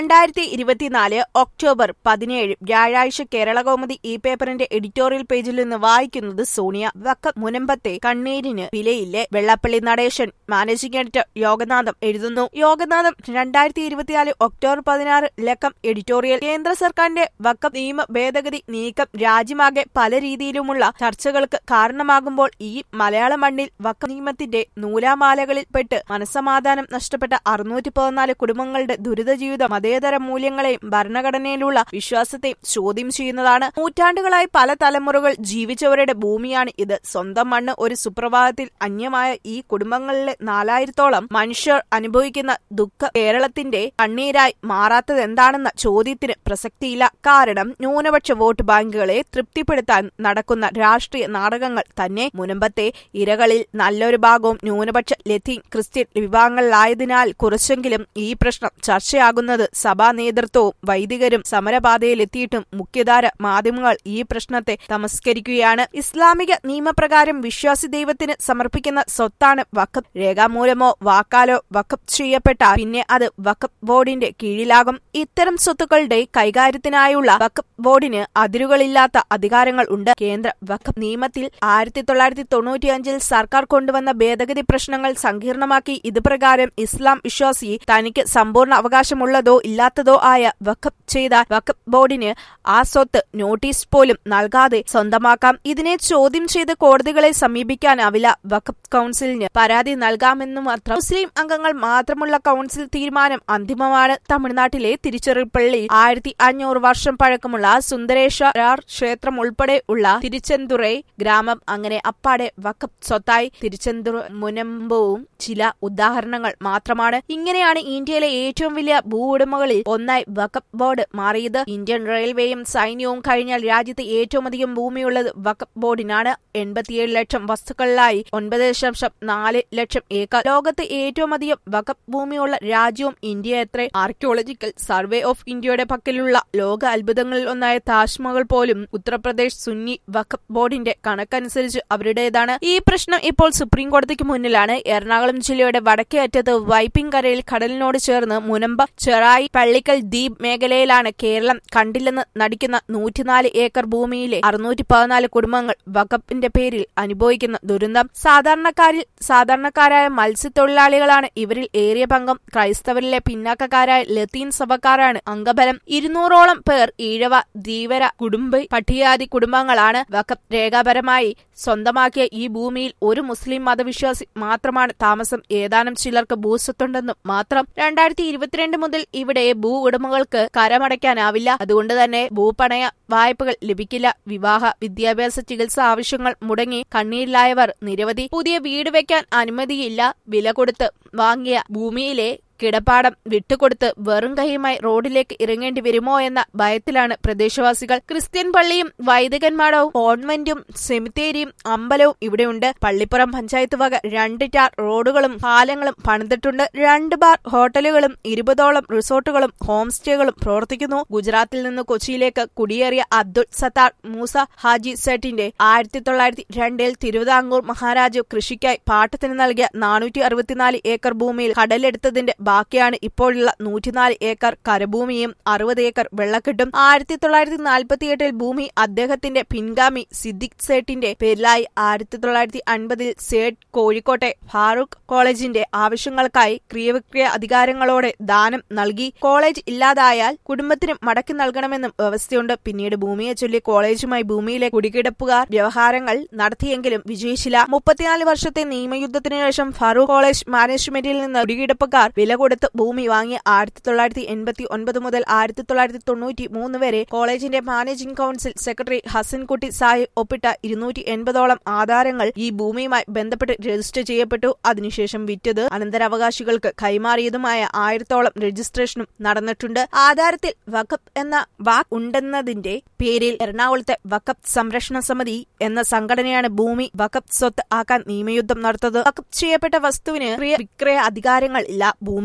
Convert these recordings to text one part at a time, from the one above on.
രണ്ടായിരത്തി ഇരുപത്തിനാല് ഒക്ടോബർ പതിനേഴ് വ്യാഴാഴ്ച കേരളകൗമുദി ഈ പേപ്പറിന്റെ എഡിറ്റോറിയൽ പേജിൽ നിന്ന് വായിക്കുന്നത് സോണിയ വക്കം മുനമ്പത്തെ കണ്ണീരിന് വിലയില്ലേ വെള്ളാപ്പള്ളി നടേശൻ മാനേജിംഗ് എഡിറ്റർ യോഗനാഥം എഴുതുന്നു യോഗനാഥം രണ്ടായിരത്തി ഇരുപത്തിനാല് ഒക്ടോബർ പതിനാറ് ലക്കം എഡിറ്റോറിയൽ കേന്ദ്ര സർക്കാരിന്റെ വക്കം നിയമ ഭേദഗതി നീക്കം രാജ്യമാകെ പല രീതിയിലുമുള്ള ചർച്ചകൾക്ക് കാരണമാകുമ്പോൾ ഈ മലയാള മണ്ണിൽ വക്കം നിയമത്തിന്റെ നൂലാമാലകളിൽ പെട്ട് മനസ്സമാധാനം നഷ്ടപ്പെട്ട അറുന്നൂറ്റി പതിനാല് കുടുംബങ്ങളുടെ ദുരിത ജീവിതം മതേതര മൂല്യങ്ങളെയും ഭരണഘടനയിലുള്ള വിശ്വാസത്തെയും ചോദ്യം ചെയ്യുന്നതാണ് നൂറ്റാണ്ടുകളായി പല തലമുറകൾ ജീവിച്ചവരുടെ ഭൂമിയാണ് ഇത് സ്വന്തം മണ്ണ് ഒരു സുപ്രഭാതത്തിൽ അന്യമായ ഈ കുടുംബങ്ങളിലെ നാലായിരത്തോളം മനുഷ്യർ അനുഭവിക്കുന്ന ദുഃഖ കേരളത്തിന്റെ കണ്ണീരായി മാറാത്തത് എന്താണെന്ന ചോദ്യത്തിന് പ്രസക്തിയില്ല കാരണം ന്യൂനപക്ഷ വോട്ട് ബാങ്കുകളെ തൃപ്തിപ്പെടുത്താൻ നടക്കുന്ന രാഷ്ട്രീയ നാടകങ്ങൾ തന്നെ മുനമ്പത്തെ ഇരകളിൽ നല്ലൊരു ഭാഗവും ന്യൂനപക്ഷ ലത്തീൻ ക്രിസ്ത്യൻ വിഭാഗങ്ങളിലായതിനാൽ കുറച്ചെങ്കിലും ഈ പ്രശ്നം ചർച്ചയാകുന്നത് സഭാ നേതൃത്വവും വൈദികരും സമരപാതയിലെത്തിയിട്ടും മുഖ്യധാര മാധ്യമങ്ങൾ ഈ പ്രശ്നത്തെ തമസ്കരിക്കുകയാണ് ഇസ്ലാമിക നിയമപ്രകാരം വിശ്വാസി ദൈവത്തിന് സമർപ്പിക്കുന്ന സ്വത്താണ് വഖഫ് രേഖാമൂലമോ വാക്കാലോ വഖഫ് ചെയ്യപ്പെട്ട പിന്നെ അത് വഖഫ് ബോർഡിന്റെ കീഴിലാകും ഇത്തരം സ്വത്തുക്കളുടെ കൈകാര്യത്തിനായുള്ള വഖഫ് ബോർഡിന് അതിരുകളില്ലാത്ത അധികാരങ്ങൾ ഉണ്ട് കേന്ദ്ര വഖഫ് നിയമത്തിൽ ആയിരത്തി തൊള്ളായിരത്തി തൊണ്ണൂറ്റിയഞ്ചിൽ സർക്കാർ കൊണ്ടുവന്ന ഭേദഗതി പ്രശ്നങ്ങൾ സങ്കീർണമാക്കി ഇതുപ്രകാരം ഇസ്ലാം വിശ്വാസി തനിക്ക് സമ്പൂർണ്ണ അവകാശമുള്ളതോ ഇല്ലാത്തതോ ആയ വഖഫ് ചെയ്ത വഖഫ് ബോർഡിന് ആ സ്വത്ത് നോട്ടീസ് പോലും നൽകാതെ സ്വന്തമാക്കാം ഇതിനെ ചോദ്യം ചെയ്ത് കോടതികളെ സമീപിക്കാനാവില്ല വഖഫ് കൌൺസിലിന് പരാതി നൽകാമെന്ന് മാത്രം മുസ്ലിം അംഗങ്ങൾ മാത്രമുള്ള കൌൺസിൽ തീരുമാനം അന്തിമമാണ് തമിഴ്നാട്ടിലെ തിരുച്ചിറപ്പള്ളി ആയിരത്തി അഞ്ഞൂറ് വർഷം പഴക്കമുള്ള സുന്ദരേശ്വരാർ ക്ഷേത്രം ഉൾപ്പെടെ ഉള്ള തിരുച്ചെന്തുറൈ ഗ്രാമം അങ്ങനെ അപ്പാടെ വഖഫ് സ്വത്തായി തിരുച്ചെന്തുറ മുനമ്പവും ചില ഉദാഹരണങ്ങൾ മാത്രമാണ് ഇങ്ങനെയാണ് ഇന്ത്യയിലെ ഏറ്റവും വലിയ ഭൂ ഉടമകളിൽ ഒന്നായി വഖഫ് ബോർഡ് മാറിയത് ഇന്ത്യൻ റെയിൽവേയും സൈന്യവും കഴിഞ്ഞാൽ രാജ്യത്ത് ഏറ്റവും അധികം ഭൂമിയുള്ളത് വഖഫ് ബോർഡിനാണ് എൺപത്തിയേഴ് ലക്ഷം വസ്തുക്കളിലായി ഒൻപത് ദശാംശം നാല് ലക്ഷം ഏക്കർ ലോകത്ത് ഏറ്റവും അധികം വഖഫ് ഭൂമിയുള്ള രാജ്യവും ഇന്ത്യ എത്ര ആർക്കിയോളജിക്കൽ സർവേ ഓഫ് ഇന്ത്യയുടെ പക്കലുള്ള ലോക അത്ഭുതങ്ങളിൽ ഒന്നായ താജ്മഹൽ പോലും ഉത്തർപ്രദേശ് സുന്നി വഖഫ് ബോർഡിന്റെ കണക്കനുസരിച്ച് അവരുടേതാണ് ഈ പ്രശ്നം ഇപ്പോൾ സുപ്രീം കോടതിക്ക് മുന്നിലാണ് എറണാകുളം ജില്ലയുടെ വടക്കേ അറ്റത്ത് വൈപ്പിൻകരയിൽ കടലിനോട് ചേർന്ന് മുനമ്പ ചെറായി പള്ളിക്കൽ ദ്വീപ് മേഖലയിലാണ് കേരളം കണ്ടില്ലെന്ന് നടിക്കുന്ന നൂറ്റിനാല് ഏക്കർ ഭൂമിയിലെ അറുന്നൂറ്റി പതിനാല് കുടുംബങ്ങൾ വഖഫിന്റെ പേരിൽ അനുഭവിക്കുന്ന ദുരന്തം സാധാരണക്കാരിൽ സാധാരണക്കാരായ മത്സ്യത്തൊഴിലാളികളാണ് ഇവരിൽ ഏറിയ പങ്കം ക്രൈസ്തവരിലെ പിന്നാക്കക്കാരായ ലത്തീൻ സഭക്കാരാണ് അംഗബലം ഇരുന്നൂറോളം പേർ ഈഴവ ധീവര കുടുംബ പട്ടികാതി കുടുംബങ്ങളാണ് വഖഫ് രേഖാപരമായി സ്വന്തമാക്കിയ ഈ ഭൂമിയിൽ ഒരു മുസ്ലിം മതവിശ്വാസി മാത്രമാണ് താമസം ഏതാനും ചിലർക്ക് ഭൂസ്വത്തുണ്ടെന്നും മാത്രം രണ്ടായിരത്തി ഇരുപത്തിരണ്ട് മുതൽ ഇവിടെ ഭൂ ഉടമകൾക്ക് കരമടയ്ക്കാനാവില്ല അതുകൊണ്ട് തന്നെ ഭൂപണയ വായ്പകൾ ലഭിക്കില്ല വിവാഹ വിദ്യാഭ്യാസ ചികിത്സ ആവശ്യങ്ങൾ മുടങ്ങി കണ്ണീരിലായവർ നിരവധി പുതിയ വീട് വെക്കാൻ അനുമതിയില്ല വില കൊടുത്ത് വാങ്ങിയ ഭൂമിയിലെ കിടപ്പാടം വിട്ടുകൊടുത്ത് വെറും കൈയുമായി റോഡിലേക്ക് ഇറങ്ങേണ്ടി വരുമോ എന്ന ഭയത്തിലാണ് പ്രദേശവാസികൾ ക്രിസ്ത്യൻ പള്ളിയും വൈദികന്മാടവും കോൺവെന്റും സെമിത്തേരിയും അമ്പലവും ഇവിടെയുണ്ട് പള്ളിപ്പുറം പഞ്ചായത്ത് വക രണ്ട് ടാർ റോഡുകളും പാലങ്ങളും പണിതിട്ടുണ്ട് രണ്ട് ബാർ ഹോട്ടലുകളും ഇരുപതോളം റിസോർട്ടുകളും ഹോം സ്റ്റേകളും പ്രവർത്തിക്കുന്നു ഗുജറാത്തിൽ നിന്ന് കൊച്ചിയിലേക്ക് കുടിയേറിയ അബ്ദുൾ സത്താർ മൂസ ഹാജി സെട്ടിന്റെ ആയിരത്തി തൊള്ളായിരത്തി രണ്ടിൽ തിരുവിതാംകൂർ മഹാരാജു കൃഷിക്കായി പാട്ടത്തിന് നൽകിയ നാനൂറ്റി അറുപത്തിനാല് ഏക്കർ ഭൂമിയിൽ കടലെടുത്തതിന്റെ ബാക്കിയാണ് ഇപ്പോഴുള്ള നൂറ്റിനാല് ഏക്കർ കരഭൂമിയും അറുപത് ഏക്കർ വെള്ളക്കെട്ടും ആയിരത്തി തൊള്ളായിരത്തി നാൽപ്പത്തിയെട്ടിൽ ഭൂമി അദ്ദേഹത്തിന്റെ പിൻഗാമി സിദ്ദിഖ് സേട്ടിന്റെ പേരിലായി ആയിരത്തി തൊള്ളായിരത്തി അൻപതിൽ സേട്ട് കോഴിക്കോട്ടെ ഫാറൂഖ് കോളേജിന്റെ ആവശ്യങ്ങൾക്കായി ക്രിയവിക്രിയ അധികാരങ്ങളോടെ ദാനം നൽകി കോളേജ് ഇല്ലാതായാൽ കുടുംബത്തിന് മടക്കി നൽകണമെന്നും വ്യവസ്ഥയുണ്ട് പിന്നീട് ഭൂമിയെ ചൊല്ലി കോളേജുമായി ഭൂമിയിലെ കുടികിടപ്പുകാർ വ്യവഹാരങ്ങൾ നടത്തിയെങ്കിലും വിജയിച്ചില്ല മുപ്പത്തിനാല് വർഷത്തെ നിയമയുദ്ധത്തിനു ശേഷം ഫാറൂഖ് കോളേജ് മാനേജ്മെന്റിൽ നിന്ന് കുടികിടപ്പുകാർ വില കൊടുത്ത് ഭൂമി വാങ്ങി ആയിരത്തി തൊള്ളായിരത്തി എൺപത്തി ഒൻപത് മുതൽ ആയിരത്തി തൊള്ളായിരത്തി തൊണ്ണൂറ്റി മൂന്ന് വരെ കോളേജിന്റെ managing council secretary Hasankutty Sahib ഒപ്പിട്ട ഇരുന്നൂറ്റി എൺപതോളം ആധാരങ്ങൾ ഈ ഭൂമിയുമായി ബന്ധപ്പെട്ട് രജിസ്റ്റർ ചെയ്യപ്പെട്ടു അതിനുശേഷം വിറ്റത് അനന്തരാവകാശികൾക്ക് കൈമാറിയതുമായ ആയിരത്തോളം രജിസ്ട്രേഷനും നടന്നിട്ടുണ്ട് ആധാരത്തിൽ വഖഫ് എന്ന വാക്ക് ഉണ്ടെന്നതിന്റെ പേരിൽ എറണാകുളത്തെ വഖഫ് സംരക്ഷണ സമിതി എന്ന സംഘടനയാണ് ഭൂമി വഖഫ് സ്വത്ത് ആക്കാൻ നിയമയുദ്ധം നടത്തത് വഖഫ് ചെയ്യപ്പെട്ട വസ്തുവിന് വിക്രയ അധികാരങ്ങൾ ഇല്ല ഭൂമിക്ക്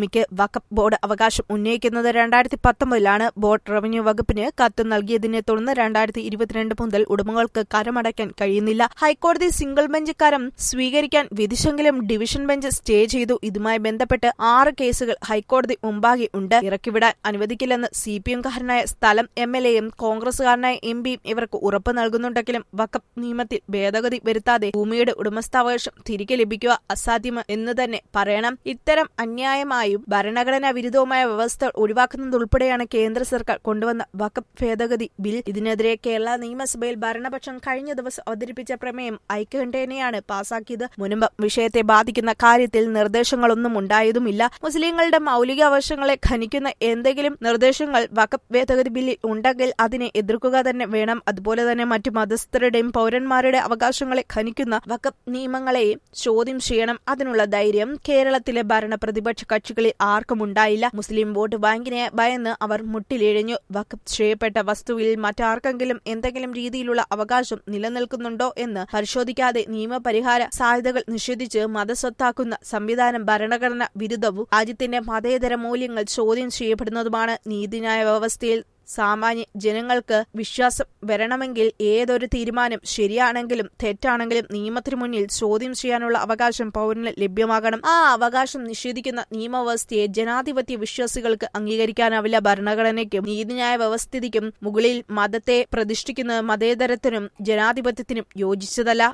ഭൂമിക്ക് വഖഫ് ബോർഡ് അവകാശം ഉന്നയിക്കുന്നത് രണ്ടായിരത്തി പത്തൊമ്പതിലാണ് ബോർഡ് റവന്യൂ വകുപ്പിന് കത്ത് നൽകിയതിനെ തുടർന്ന് രണ്ടായിരത്തി ഇരുപത്തിരണ്ട് മുതൽ ഉടമകൾക്ക് കരമടയ്ക്കാൻ കഴിയുന്നില്ല ഹൈക്കോടതി സിംഗിൾ ബെഞ്ച് കരം സ്വീകരിക്കാൻ വിധിച്ചെങ്കിലും ഡിവിഷൻ ബെഞ്ച് സ്റ്റേ ചെയ്തു ഇതുമായി ബന്ധപ്പെട്ട് ആറ് കേസുകൾ ഹൈക്കോടതി മുമ്പാകെ ഉണ്ട് ഇറക്കിവിടാൻ അനുവദിക്കില്ലെന്ന് സി പി എംകാരനായ സ്ഥലം എം എൽ എയും കോൺഗ്രസുകാരനായ എം പിയും ഇവർക്ക് ഉറപ്പ് നൽകുന്നുണ്ടെങ്കിലും വഖഫ് നിയമത്തിൽ ഭേദഗതി വരുത്താതെ ഭൂമിയുടെ ഉടമസ്ഥാവകാശം തിരികെ ലഭിക്കുക അസാധ്യം എന്ന് തന്നെ പറയണം ഇത്തരം അന്യായമായും ഭരണഘടനാ വിരുദ്ധവുമായ വ്യവസ്ഥ ഒഴിവാക്കുന്നതുൾപ്പെടെയാണ് കേന്ദ്ര സർക്കാർ കൊണ്ടുവന്ന വഖഫ് ഭേദഗതി ബിൽ ഇതിനെതിരെ കേരള നിയമസഭയിൽ ഭരണപക്ഷം കഴിഞ്ഞ ദിവസം അവതരിപ്പിച്ച പ്രമേയം ഐക്യകണ്ഠേനയാണ് പാസാക്കിയത് മുൻപ് വിഷയത്തെ ബാധിക്കുന്ന കാര്യത്തിൽ നിർദ്ദേശങ്ങളൊന്നും ഉണ്ടായതുമില്ല മുസ്ലിങ്ങളുടെ മൗലിക അവകാശങ്ങളെ ഖനിക്കുന്ന എന്തെങ്കിലും നിർദ്ദേശങ്ങൾ വഖഫ് ഭേദഗതി ബില്ലിൽ ഉണ്ടെങ്കിൽ അതിനെ എതിർക്കുക തന്നെ വേണം അതുപോലെ തന്നെ മറ്റു മതസ്ഥരുടെയും പൗരന്മാരുടെ അവകാശങ്ങളെ ഖനിക്കുന്ന വഖഫ് നിയമങ്ങളെയും ചോദ്യം ചെയ്യണം അതിനുള്ള ധൈര്യം കേരളത്തിലെ ഭരണ പ്രതിപക്ഷ കക്ഷികളിൽ ആർക്കും ഉണ്ടായില്ല മുസ്ലിം വോട്ട് ബാങ്കിനെ ഭയന്ന് അവർ മുട്ടിലിഴഞ്ഞു വഖഫ് ചെയ്യപ്പെട്ട വസ്തുവിൽ മറ്റാർക്കെങ്കിലും എന്തെങ്കിലും രീതിയിലുള്ള അവകാശം നിലനിൽക്കുന്നുണ്ടോ എന്ന് പരിശോധിക്കാതെ നിയമപരിഹാര സാധ്യതകൾ നിഷേധിച്ച് മതസ്വത്താക്കുന്ന സംവിധാനം ഭരണഘടന വിരുദ്ധവും രാജ്യത്തിന്റെ മതേതര മൂല്യങ്ങൾ ചോദ്യം ചെയ്യപ്പെടുന്നതുമാണ് നീതിന്യായ വ്യവസ്ഥയിൽ സാമാന്യ ജനങ്ങൾക്ക് വിശ്വാസം വരണമെങ്കിൽ ഏതൊരു തീരുമാനം ശരിയാണെങ്കിലും തെറ്റാണെങ്കിലും നിയമത്തിനു മുന്നിൽ ചോദ്യം ചെയ്യാനുള്ള അവകാശം പൗരന് ലഭ്യമാകണം ആ അവകാശം നിഷേധിക്കുന്ന നിയമവ്യവസ്ഥയെ ജനാധിപത്യ വിശ്വാസികൾക്ക് അംഗീകരിക്കാനാവില്ല ഭരണഘടനയ്ക്കും നീതിന്യായ വ്യവസ്ഥിതിക്കും മുകളിൽ മതത്തെ പ്രതിഷ്ഠിക്കുന്നത് മതേതരത്തിനും ജനാധിപത്യത്തിനും യോജിച്ചതല്ല